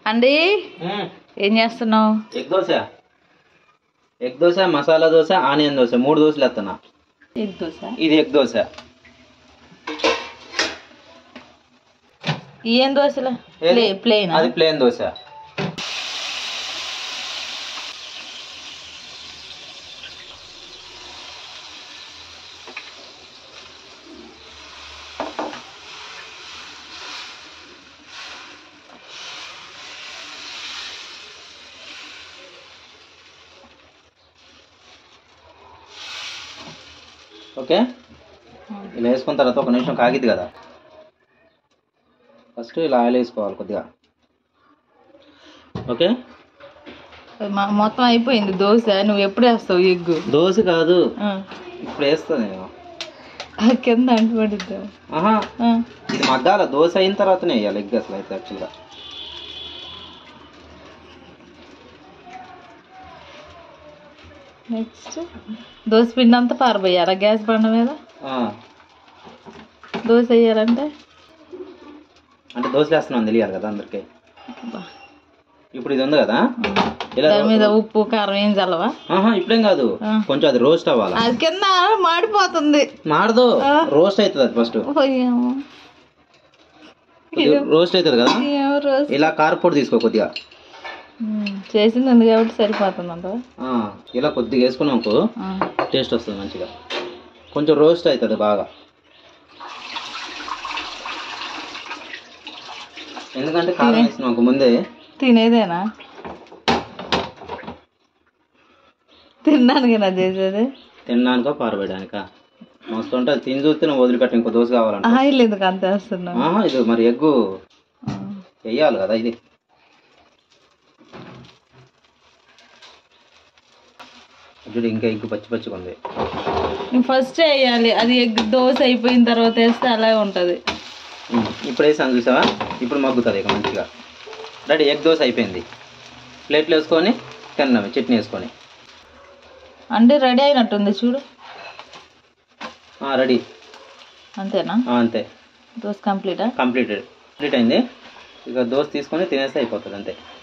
అండి ఏం చేస్తున్నావు egg dosa egg dosa masala dosa onion dosa మూడు దోశలు ఎత్తనా ఎగ్ దోశ ఇది ఎగ్ దోశ ఏం దోశలు ఏది? ప్లే ప్లేన్ అది ప్లేన్ దోశ ఓకే ఇలా వేసుకున్న తర్వాత ఒక నిమిషం కాగిద్ది కదా ఫస్ట్ ఇలా ఆయిల్ వేసుకోవాలి కొద్దిగా ఓకే మొత్తం అయిపోయింది దోశ నువ్వు ఎప్పుడు వేస్తావు ఎగ్గు దోశ కాదు ఇప్పుడు వేస్తాను నేను కింద అంటుపడుద్దా ఆహా ఇది మగ్గాల దోశ అయిన తర్వాతనే వేయాలి ఎగ్ అసలు అయితే యాక్చువల్గా నెక్స్ట్ దోశ పిండి అంతా పారబోయాలా గ్యాస్ బండ మీద ఆ, దోశ వేయాలంటే అంటే దోశలు వేస్తున్నాను తెలియాలి కదా అందరికి ఇప్పుడు ఇది ఉంది కదా ఇలా దాని మీద ఉప్పు కారం ఏం చల్లవా ఆహా ఇప్పుడేం కాదు ఆ. కొంచెం అది రోస్ట్ అవ్వాలి అది కింద మాడిపోతుంది మాడదు రోస్ట్ అవుతుంది అది ఫస్ట్ పోయాము రోస్ట్ అవుతుంది కదా ఏమో రోజు ఇలా కారపొడి తీసుకో కొద్దిగా ఉమ్, చేసింది ఉంది కాబట్టి సరిపోతుంది అంట ఆ, ఇలా కొద్దిగా వేసుకున్నాం అనుకో టేస్ట్ వస్తుంది మంచిగా కొంచెం రోస్ట్ అవుతుంది బాగా ఎందుకంటే కారం వేసినాం ముందే తినేదేనా తినడానికి నా చేసేది తినడానికో పారబెయడానికా మస్తు ఉంటుంది తిని చూస్తే నువ్వు వదిలిపెట్ట ఇంకో దోశ కావాలంట ఆయిల్ ఎందుకు అంత వేస్తున్నావు ఆహా, ఇది మరి ఎగ్గు వేయాలి కదా ఇది చూడు ఇంకా ఎగ్గు పచ్చి పచ్చిగా ఉంది నువ్వు ఫస్ట్ వేయాలి అది ఎగ్ దోశ అయిపోయిన తర్వాత వేస్తే అలాగే ఉంటుంది ఉమ్, ఇప్పుడు వేసాను చూసావా ఇప్పుడు మగ్గుతుంది ఇక మంచిగా రెడీ ఎగ్ దోశ అయిపోయింది ప్లేట్లు వేసుకొని తిన్నాము చట్నీ వేసుకొని అంటే రెడీ అయినట్టుంది చూడు ఆ, రెడీ అంతేనా ఆ, అంతే దోశ కంప్లీటా కంప్లీటెడ్ కంప్లీట్ అయింది ఇక దోశ తీసుకొని తినేస్తే అయిపోతుంది అంతే